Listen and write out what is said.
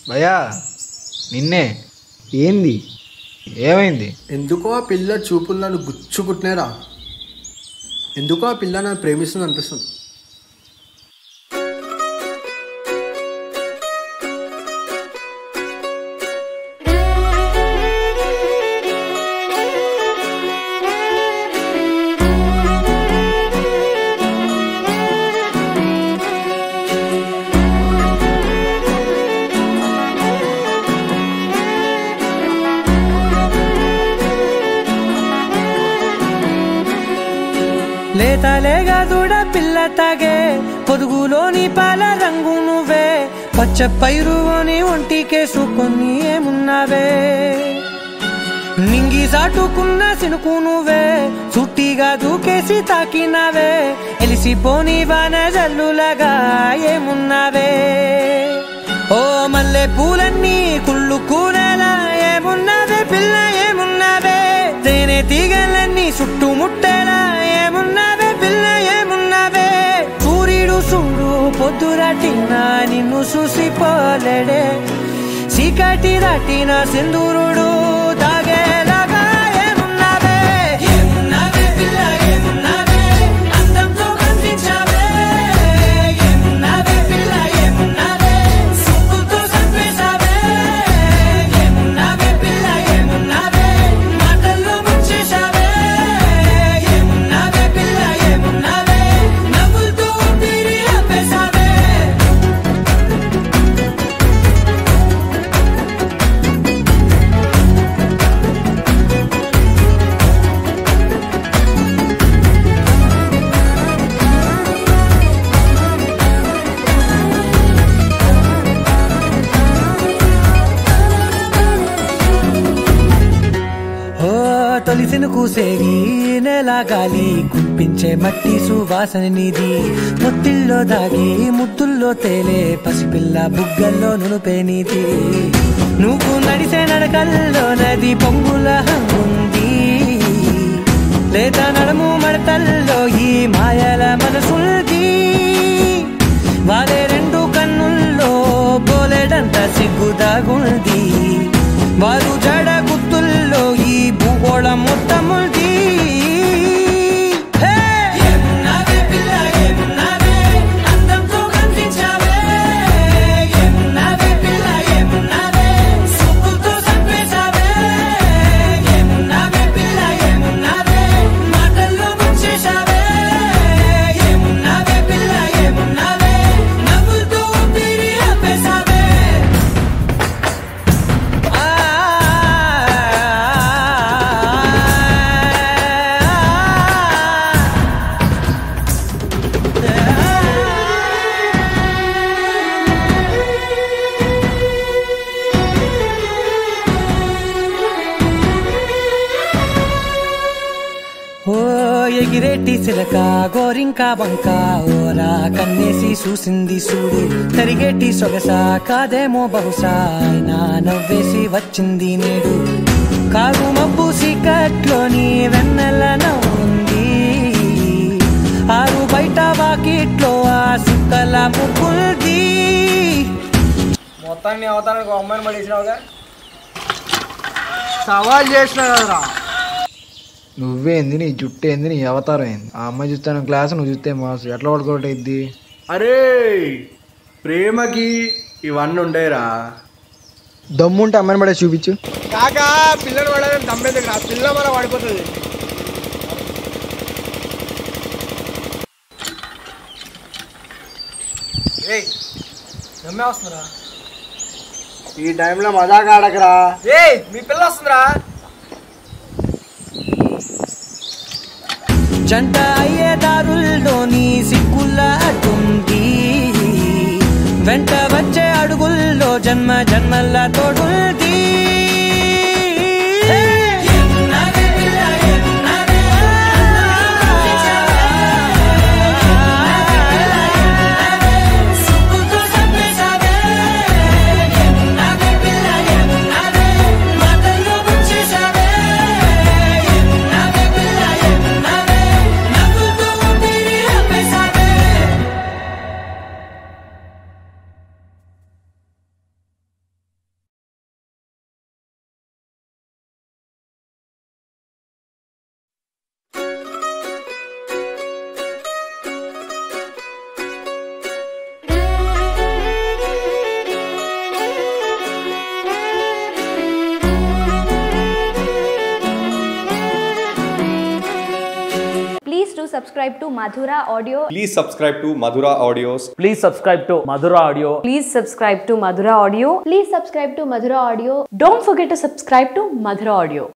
భయా నిన్నే ఏంది ఏమైంది ఎందుకో ఆ పిల్ల చూపులు నన్ను గుచ్చుకుంటున్నారా ఎందుకో ఆ పిల్ల నన్ను ప్రేమిస్తుంది అనిపిస్తుంది లేత లేగా దూడ పిల్ల తాగే పొదుగులోని పాల రంగు నువ్వే పచ్చ పైరుని ఒంటికేసుకొని ఏమున్నావే నింగి సాటుకున్న సినుకు నువ్వే చుట్టిగా దూకేసి తాకినావే ఎలిసిపోని వాన జల్లులగా ఏమున్నావే ఓ మల్లె పూలన్నీ కుళ్ళు కూరలా ఏమున్నావే పిల్ల ఏమున్నావే తేనె తీగలన్నీ చుట్టుముట్టేలా ఏమున్నావే పిల్ల ఏమున్నావే సూర్యుడు చూడు పొద్దురాటిన నిన్ను చూసిపోలేడే చీకటి దాటిన సింధూరుడు తాగేలాగా ఏమున్నావే ఏమున్నావే పిల్ల ఏమున్నావే అందంతో కనిపించావే ఏమున్నావే పిల్ల ఏమున్నావే సుక్కుతో చంపేశావే ఏమున్నావే పిల్ల ఏమున్నావే మాటల్లో ముంచేశావే ఏమున్నావే పిల్ల ఏమున్నావే నవ్వులతో ఊపిరి ఆపేశావే ఓ తొలిసిన కూసేరి నెల గాలి కుప్పించే మట్టి సువాసన నీది ముత్తిల్లో దాగి ముత్తుల్లో తేలే పసిపిల్ల బుగ్గల్లో నునుపే నీది నువ్వు నడిసే నడకల్లో నది పొంగుల హంగుంది లేదా నడము మడతల్లో ఈ మాయల మనసుంది వాలే రెండు కన్నుల్లో బోలెడంత సిగ్గుదాగుంది వారు జడ గుత్తుల్లో ఈ భూగోళం మొత్తముంది హే! ఏమున్నావే పిల్ల, ఏమున్నావే? అందంతో కనిపించావే. ఏమున్నావే పిల్ల, ఏమున్నావే? సుక్కుతో చంపేశావే. ఏమున్నావే పిల్ల, ఏమున్నావే? మాటల్లో ముంచేశావే. ఏమున్నావే పిల్ల, ఏమున్నావే? నవ్వులతో ఊపిరి ఆపేశావే. ఓ ఎగిరేటి సిలక గోరింక బంక ఓరా కన్నేసి చూసింది చూడు తరిగేటి సొగస కాదేమో బహుశా అయినా నవ్వేసి వచ్చింది నేడు కాగు మబ్బు సీకట్లోని వెన్నెల నవ్వుంది ఆరు బయట వాకిట్లో ఆ సుక్కల ముగ్గుల్ది మొత్తాన్ని అవతారానికి ఒక అమ్మాయిని పడేసినావుగా సవాల్ చేసిన కదరా నువ్వేంది నీ జుట్టు ఏంది నీ అవతారం ఏంది ఆ అమ్మాయి చూస్తాను క్లాస్ నువ్వు చూస్తే మాసు ఎట్లా పడుకోవటం అయింది అరే ప్రేమకి ఇవన్నీ ఉండేరా దమ్ముంటే అమ్మాయిని పడే చూపించు కాకా పిల్లని పడాలని దమ్మేది ఆ పిల్ల మన పడిపోతుంది ఏయ్ దమ్మే వస్తుందిరా ఈ టైంలో మజాక్ ఆడకరా ఏయ్ మీ పిల్ల వస్తుందిరా జంట అయ్యే దారుల్లోని సిక్కుల అడ్డుంది వెంట వచ్చే అడుగుల్లో జన్మ జన్మల తోడుంది ఏమున్నావే పిల్ల, ఏమున్నావే? సుక్కుతో చంపేశావే. ఏమున్నావే పిల్ల, ఏమున్నావే? మాటల్లో ముంచేశావే. ఏమున్నావే పిల్ల, ఏమున్నావే? నవ్వులతో ఊపిరి ఆపేశావే. ఆ, do subscribe to Madhura Audio. Please subscribe to Madhura Audios. Please subscribe to Madhura Audio. Please subscribe to Madhura Audio. Please subscribe to Madhura Audio. Don't forget to subscribe to Madhura Audio.